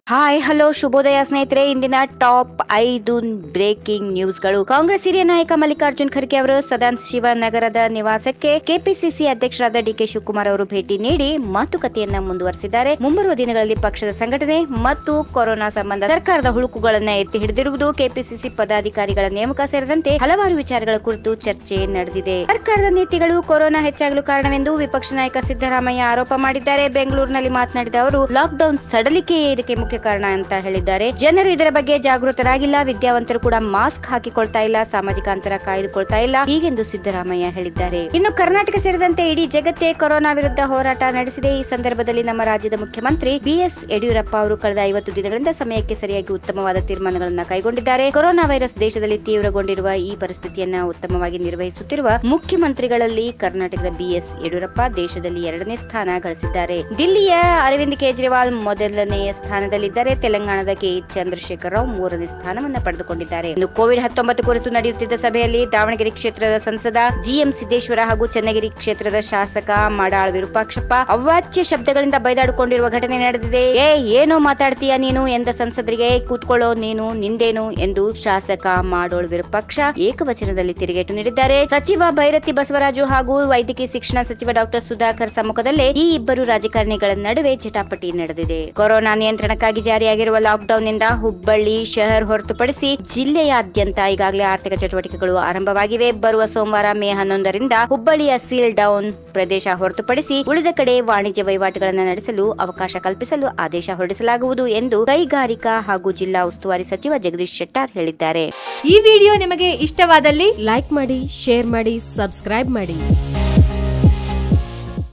hi hello ಶುಭೋದಯ ಸ್ನೇಹಿತರೆ ಇಂದಿನ ಟಾಪ್ ಐದು ಬ್ರೇಕಿಂಗ್ ನ್ಯೂಸ್ಗಳು ಕಾಂಗ್ರೆಸ್ ಹಿರಿಯ ನಾಯಕ ಮಲ್ಲಿಕಾರ್ಜುನ್ ಖರ್ಗೆ ಅವರು ಸದಾಶಿವ ನಗರದ ನಿವಾಸಕ್ಕೆ ಕೆಪಿಸಿಸಿ ಅಧ್ಯಕ್ಷರಾದ ಡಿಕೆ ಶಿವಕುಮಾರ್ ಅವರು ಭೇಟಿ ನೀಡಿ ಮಾತುಕತೆಯನ್ನ ಮುಂದುವರೆಸಿದ್ದಾರೆ ಮುಂಬರುವ ದಿನಗಳಲ್ಲಿ ಪಕ್ಷದ ಸಂಘಟನೆ ಮತ್ತು ಕೊರೋನಾ ಸಂಬಂಧ ಸರ್ಕಾರದ ಹುಳುಕುಗಳನ್ನ ಎತ್ತಿ ಹಿಡಿದಿರುವುದು ಕೆಪಿಸಿಸಿ ಪದಾಧಿಕಾರಿಗಳ ನೇಮಕ ಸೇರಿದಂತೆ ಹಲವಾರು ವಿಚಾರಗಳ ಕುರಿತು ಚರ್ಚೆ ನಡೆದಿದೆ ಸರ್ಕಾರದ ನೀತಿಗಳು ಕೊರೋನಾ ಹೆಚ್ಚಾಗಲು ಕಾರಣವೆಂದು ವಿಪಕ್ಷ ನಾಯಕ ಸಿದ್ದರಾಮಯ್ಯ ಆರೋಪ ಮಾಡಿದ್ದಾರೆ ಬೆಂಗಳೂರಿನಲ್ಲಿ ಮಾತನಾಡಿದ ಅವರು ಲಾಕ್ಡೌನ್ ಸಡಲಿಕೆಯೇ ಇದಕ್ಕೆ ಮುಖ್ಯ ಕಾರಣ ಅಂತ ಹೇಳಿದ್ದಾರೆ ಜನರು ಇದರ ಬಗ್ಗೆ ಜಾಗೃತರಾಗಿಲ್ಲ ವಿದ್ಯಾವಂತರು ಕೂಡ ಮಾಸ್ಕ್ ಹಾಕಿಕೊಳ್ತಾ ಇಲ್ಲ ಸಾಮಾಜಿಕ ಅಂತರ ಕಾಯ್ದುಕೊಳ್ತಾ ಇಲ್ಲ ಹೀಗೆಂದು ಸಿದ್ದರಾಮಯ್ಯ ಹೇಳಿದ್ದಾರೆ ಇನ್ನು ಕರ್ನಾಟಕ ಸೇರಿದಂತೆ ಇಡೀ ಜಗತ್ತೇ ಕೊರೋನಾ ವಿರುದ್ಧ ಹೋರಾಟ ನಡೆಸಿದೆ ಈ ಸಂದರ್ಭದಲ್ಲಿ ನಮ್ಮ ರಾಜ್ಯದ ಮುಖ್ಯಮಂತ್ರಿ ಬಿಎಸ್ ಯಡಿಯೂರಪ್ಪ ಅವರು ಕಳೆದ ಐವತ್ತು ದಿನಗಳಿಂದ ಸಮಯಕ್ಕೆ ಸರಿಯಾಗಿ ಉತ್ತಮವಾದ ತೀರ್ಮಾನಗಳನ್ನು ಕೈಗೊಂಡಿದ್ದಾರೆ ಕೊರೋನಾ ವೈರಸ್ ದೇಶದಲ್ಲಿ ತೀವ್ರಗೊಂಡಿರುವ ಈ ಪರಿಸ್ಥಿತಿಯನ್ನ ಉತ್ತಮವಾಗಿ ನಿರ್ವಹಿಸುತ್ತಿರುವ ಮುಖ್ಯಮಂತ್ರಿಗಳಲ್ಲಿ ಕರ್ನಾಟಕದ ಬಿಎಸ್ ಯಡಿಯೂರಪ್ಪ ದೇಶದಲ್ಲಿ ಎರಡನೇ ಸ್ಥಾನ ಗಳಿಸಿದ್ದಾರೆ ದಿಲ್ಲಿಯ ಅರವಿಂದ್ ಕೇಜ್ರಿವಾಲ್ ಮೊದಲನೆಯ ಸ್ಥಾನದಲ್ಲಿದ್ದರೆ ತೆಲಂಗಾಣದ ಕೆ ಚಂದ್ರಶೇಖರ್ ರಾವ್ ಮೂರನೇ ಸ್ಥಾನವನ್ನ ಪಡೆದುಕೊಂಡಿದ್ದಾರೆ ಇನ್ನು ಕೋವಿಡ್ ಹತ್ತೊಂಬತ್ತು ಕುರಿತು ನಡೆಯುತ್ತಿದ್ದ ಸಭೆಯಲ್ಲಿ ದಾವಣಗೆರೆ ಕ್ಷೇತ್ರದ ಸಂಸದ ಜಿಎಂ ಸಿದ್ದೇಶ್ವರ ಹಾಗೂ ಚನ್ನಗಿರಿ ಕ್ಷೇತ್ರದ ಶಾಸಕ ಮಾಡಾಳ್ ವಿರೂಪಾಕ್ಷಪ್ಪ ಅವಾಚ್ಯ ಶಬ್ದಗಳಿಂದ ಬೈದಾಡಿಕೊಂಡಿರುವ ಘಟನೆ ನಡೆದಿದೆ ಏ ಏನೋ ಮಾತಾಡ್ತೀಯ ನೀನು ಎಂದ ಸಂಸದರಿಗೆ ಕೂತ್ಕೊಳ್ಳೋ ನೀನು ನಿಂದೇನು ಎಂದು ಶಾಸಕ ಮಾಡೋಳ್ ವಿರೂಪಾಕ್ಷ ಏಕವಚನದಲ್ಲಿ ತಿರುಗೇಟು ನೀಡಿದ್ದಾರೆ ಸಚಿವ ಭೈರತಿ ಬಸವರಾಜು ಹಾಗೂ ವೈದ್ಯಕೀಯ ಶಿಕ್ಷಣ ಸಚಿವ ಡಾಕ್ಟರ್ ಸುಧಾಕರ್ ಸಮ್ಮುಖದಲ್ಲೇ ಈ ಇಬ್ಬರು ರಾಜಕಾರಣಿಗಳ ನಡುವೆ ಜಟಾಪಟಿ ನಡೆದಿದೆ ಕೊರೋನಾ ನಿಯಂತ್ರಣಕ್ಕಾಗಿ ಜಾರಿಯಾಗಿರುವ ಲಾಕ್ಡೌನ್ ನಿಂದ ಹುಬ್ಬಳ್ಳಿ ಶಹರ್ ಹೊರತುಪಡಿಸಿ ಜಿಲ್ಲೆಯಾದ್ಯಂತ ಈಗಾಗಲೇ ಆರ್ಥಿಕ ಚಟುವಟಿಕೆಗಳು ಆರಂಭವಾಗಿವೆ ಬರುವ ಸೋಮವಾರ ಮೇ ಹನ್ನೊಂದರಿಂದ ಹುಬ್ಬಳ್ಳಿಯ ಸೀಲ್ ಡೌನ್ ಪ್ರದೇಶ ಹೊರತುಪಡಿಸಿ ಉಳಿದ ಕಡೆ ವಾಣಿಜ್ಯ ವಹಿವಾಟುಗಳನ್ನು ನಡೆಸಲು ಅವಕಾಶ ಕಲ್ಪಿಸಲು ಆದೇಶ ಹೊರಡಿಸಲಾಗುವುದು ಎಂದು ಕೈಗಾರಿಕಾ ಹಾಗೂ ಜಿಲ್ಲಾ ಉಸ್ತುವಾರಿ ಸಚಿವ ಜಗದೀಶ್ ಶೆಟ್ಟಾರ್ ಹೇಳಿದ್ದಾರೆ ಈ ವಿಡಿಯೋ ನಿಮಗೆ ಇಷ್ಟವಾದಲ್ಲಿ ಲೈಕ್ ಮಾಡಿ ಶೇರ್ ಮಾಡಿ ಸಬ್ಸ್ಕ್ರೈಬ್ ಮಾಡಿ